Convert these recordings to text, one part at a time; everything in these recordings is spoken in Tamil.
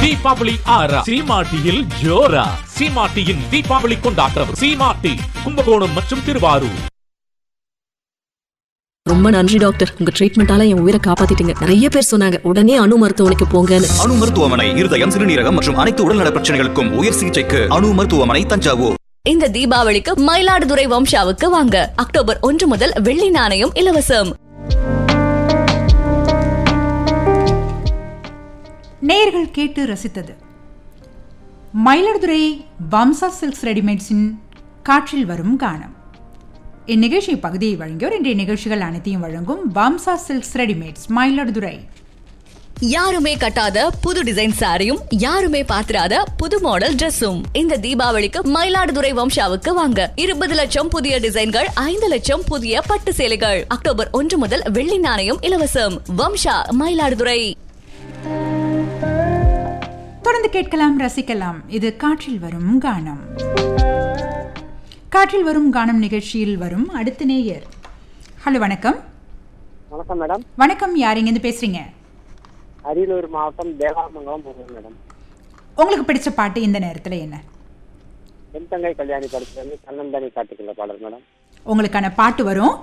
தீபாவளி ஆறா சீமாட்டியில் ஜோரா சீமாட்டியின் தீபாவளி கொண்டாட்டம் சீமாட்டி கும்பகோணம் மற்றும் திருவாரூர் ரொம்ப நன்றி டாக்டர் உங்க ட்ரீட்மெண்டால என் உயிரை காப்பாத்திட்டீங்க நிறைய பேர் சொன்னாங்க உடனே அணு மருத்துவமனைக்கு போங்கன்னு அணு மருத்துவமனை இருதயம் சிறுநீரகம் மற்றும் அனைத்து உடல்நல பிரச்சனைகளுக்கும் உயர் சிகிச்சைக்கு அணு மருத்துவமனை தஞ்சாவூர் இந்த தீபாவளிக்கு மயிலாடுதுறை வம்சாவுக்கு வாங்க அக்டோபர் ஒன்று முதல் வெள்ளி நாணயம் இலவசம் நேயர்கள் கேட்டு ரசித்தது மயிலாடுதுறை வம்சா சில்க்ஸ் ரெடிமேட்ஸின் காற்றில் வரும் கானம் இந்நிகழ்ச்சி பகுதியை வழங்கியோர் இன்றைய நிகழ்ச்சிகள் அனைத்தையும் வழங்கும் வம்சா சில்க்ஸ் ரெடிமேட்ஸ் மயிலாடுதுறை யாருமே கட்டாத புது டிசைன் சாரியும் யாருமே பாத்திராத புது மாடல் Dressum இந்த தீபாவளிக்கு மயிலாடுதுறை வம்சாவுக்கு வாங்க இருபது லட்சம் புதிய டிசைன்கள் ஐந்து லட்சம் புதிய பட்டு சேலைகள் அக்டோபர் ஒன்று முதல் வெள்ளி நாணயம் இலவசம் வம்சா மயிலாடுதுறை தொடர்ந்து கேட்கலாம் ரசிக்கலாம் இது காற்றில் வரும் கானம் காற்றில் வரும் கானம் நிகழ்ச்சியில் வரும் அடுத்த நேயர் ஹலோ வணக்கம் வணக்கம் மேடம் வணக்கம் யார் இங்கேருந்து பேசுறீங்க அரியலூர் மாவட்டம் தேவாமங்கலம் போகிறேன் மேடம் உங்களுக்கு பிடிச்ச பாட்டு இந்த நேரத்தில் என்ன தென்தங்கை கல்யாணி படத்துலேருந்து கண்ணந்தானி காட்டுக்குள்ள பாடல் மேடம் உங்களுக்கான பாட்டு வரும்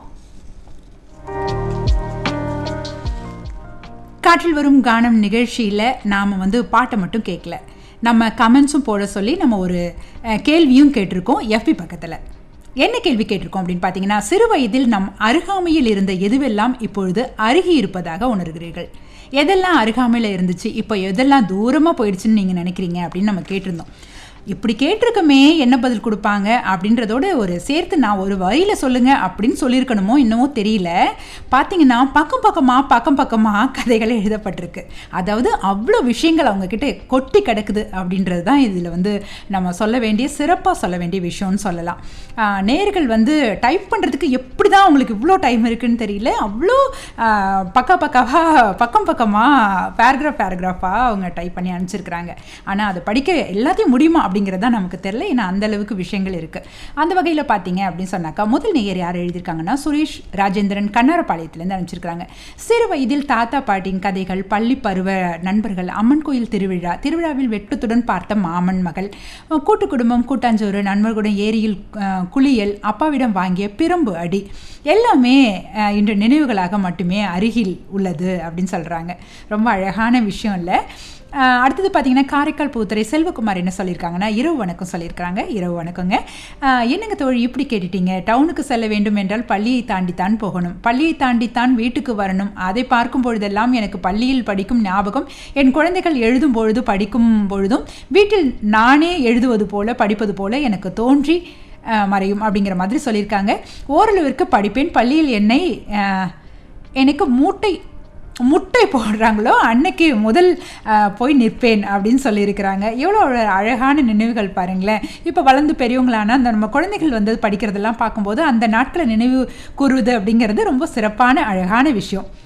காற்றில் வரும் கானம் நிகழ்ச்சியில் நாம் வந்து பாட்டை மட்டும் கேட்கல நம்ம கமெண்ட்ஸும் போட சொல்லி நம்ம ஒரு அஹ், கேள்வியும் கேட்டிருக்கோம் எஃபி பக்கத்தில் என்ன கேள்வி கேட்டிருக்கோம் அப்படின்னு பார்த்தீங்கன்னா சிறு வயதில் நம் அருகாமையில் இருந்த எதுவெல்லாம் இப்பொழுது அருகி இருப்பதாக உணர்கிறீர்கள் எதெல்லாம் அருகாமையில் இருந்துச்சு இப்போ எதெல்லாம் தூரமாக போயிடுச்சுன்னு நீங்கள் நினைக்கிறீங்க அப்படின்னு நம்ம கேட்டிருந்தோம் இப்படி கேட்டிருக்கமே என்ன பதில் கொடுப்பாங்க அப்படின்றதோட ஒரு சேர்த்து நான் ஒரு வரியில் சொல்லுங்க அப்படின்னு சொல்லியிருக்கணுமோ இன்னமோ தெரியல பார்த்தீங்கன்னா பக்கம் பக்கமாக பக்கம் பக்கமாக கதைகள் எழுதப்பட்டிருக்கு அதாவது அவ்வளோ விஷயங்கள் அவங்க கிட்ட கொட்டி கிடக்குது அப்படின்றது தான் இதில் வந்து நம்ம சொல்ல வேண்டிய சிறப்பாக சொல்ல வேண்டிய விஷயம்னு சொல்லலாம் ஆஹ் நேர்கள் வந்து டைப் பண்ணுறதுக்கு எப்படி தான் அவங்களுக்கு இவ்வளோ டைம் இருக்குன்னு தெரியல அவ்வளோ ஆஹ் பக்க பக்கமாக பக்கம் பக்கமாக பேராகிராஃப் பேராகிராஃபாக அவங்க டைப் பண்ணி அனுப்பிச்சிருக்கிறாங்க ஆனால் அதை படிக்க எல்லாத்தையும் முடியுமா அப்படிங்கிறது தான் நமக்கு தெரியல ஏன்னா அந்த அளவுக்கு விஷயங்கள் இருக்குது அந்த வகையில் பார்த்தீங்க அப்படின்னு சொன்னாக்கா முதல் நேயர் யார் எழுதியிருக்காங்கன்னா சுரேஷ் ராஜேந்திரன் கண்ணாரப்பாளையத்துலேருந்து அனுப்பிச்சிருக்காங்க சிறு வயதில் தாத்தா பாட்டியின் கதைகள் பள்ளி பருவ நண்பர்கள் அம்மன் கோயில் திருவிழா திருவிழாவில் வெட்கத்துடன் பார்த்த மாமன் மகள் அஹ் கூட்டு குடும்பம் கூட்டாஞ்சோறு நண்பர்களுடன் ஏரியில் அஹ், குளியல் அப்பாவிடம் வாங்கிய பிரம்பு அடி எல்லாமே அஹ், இன்று நினைவுகளாக மட்டுமே அருகில் உள்ளது அப்படின்னு சொல்கிறாங்க ரொம்ப அழகான விஷயம் இல்லை அஹ், அடுத்தது பார்த்தீங்கன்னா காரைக்கால் பூத்துறை செல்வகுமார் என்ன சொல்லியிருக்காங்கன்னா இரவு வணக்கம் சொல்லியிருக்காங்க இரவு வணக்கங்க அஹ், என்னங்க தோழி இப்படி கேட்டுட்டீங்க டவுனுக்கு செல்ல வேண்டும் என்றால் பள்ளியை தாண்டித்தான் போகணும் பள்ளியை தாண்டித்தான் வீட்டுக்கு வரணும் அதை பார்க்கும் பொழுதெல்லாம் எனக்கு பள்ளியில் படிக்கும் ஞாபகம் என் குழந்தைகள் எழுதும் பொழுது படிக்கும் பொழுதும் வீட்டில் நானே எழுதுவது போல படிப்பது போல எனக்கு தோன்றி அஹ், மறையும் அப்படிங்கிற மாதிரி சொல்லியிருக்காங்க ஓரளவிற்கு படிப்பேன் பள்ளியில் என்னை அஹ், எனக்கு மூட்டை முட்டை போடுறாங்களோ அன்னைக்கு முதல் அஹ், போய் நிற்பேன் அப்படின்னு சொல்லியிருக்கிறாங்க எவ்வளோ ஒரு அழகான நினைவுகள் பாருங்களேன் இப்போ வளர்ந்து பெரியவங்களான அந்த நம்ம குழந்தைகள் வந்து படிக்கிறதெல்லாம் பார்க்கும்போது அந்த நாட்களை நினைவு கூறுவது அப்படிங்கிறது ரொம்ப சிறப்பான அழகான விஷயம்